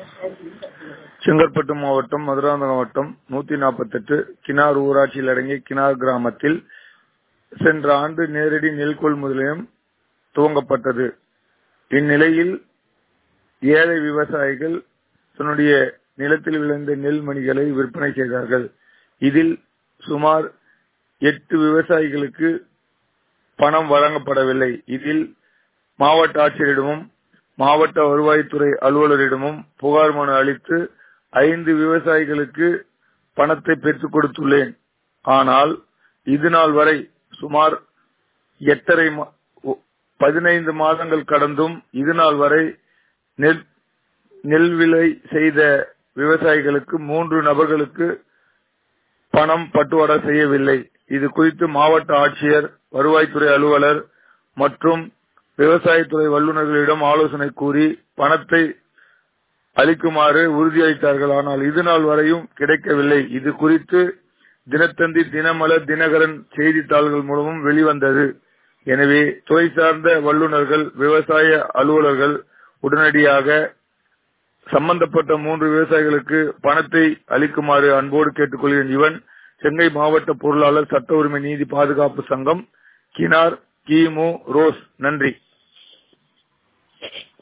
செங்கற்பட்டு மாவட்டம் மதுராந்தகம் வட்டம் நூத்தி நாற்பத்தெட்டு கினார் ஊராட்சியில் அடங்கிய கினார் கிராமத்தில் சென்ற ஆண்டு நேரடி நெல் கொள்முதல் நிலையம் துவங்கப்பட்டது இந்நிலையில் ஏழை விவசாயிகள் தன்னுடைய நிலத்தில் விளைந்த நெல் மணிகளை விற்பனை செய்தார்கள் இதில் சுமார் எட்டு விவசாயிகளுக்கு பணம் வழங்கப்படவில்லை இதில் மாவட்ட ஆட்சியரிடமும் மாவட்ட வருவாய்த்துறை அலுவலரிடமும் புகார் மனு அளித்து ஐந்து விவசாயிகளுக்கு பணத்தை பெற்றுக் கொடுத்துள்ளேன் ஆனால் இது நாள் வரை சுமார் எட்டரை பதினைந்து மாதங்கள் கடந்தும் இது நாள் வரை நெல் நெல் விலை செய்த விவசாயிகளுக்கு மூன்று நபர்களுக்கு பணம் பட்டுவாடா செய்யவில்லை இது குறித்து மாவட்ட ஆட்சியர் வருவாய்த்துறை அலுவலர் மற்றும் விவசாயத்துறை வல்லுநர்களிடம் ஆலோசனை கூறி பணத்தை அளிக்குமாறு உறுதியளித்தார்கள் ஆனால் இது நாள் வரையும் கிடைக்கவில்லை இது குறித்து தினத்தந்தி தினமலர் தினகரன் செய்தித்தாள்கள் மூலமும் வெளிவந்தது எனவே துறை சார்ந்த வல்லுநர்கள் விவசாய அலுவலர்கள் உடனடியாக சம்பந்தப்பட்ட மூன்று விவசாயிகளுக்கு பணத்தை அளிக்குமாறு அன்போடு கேட்டுக்கொள்கிறேன் இவன் செங்கை மாவட்ட பொருளாளர் சட்ட உரிமை நீதி பாதுகாப்பு சங்கம் கினார் கிமு ரோஸ் நன்றி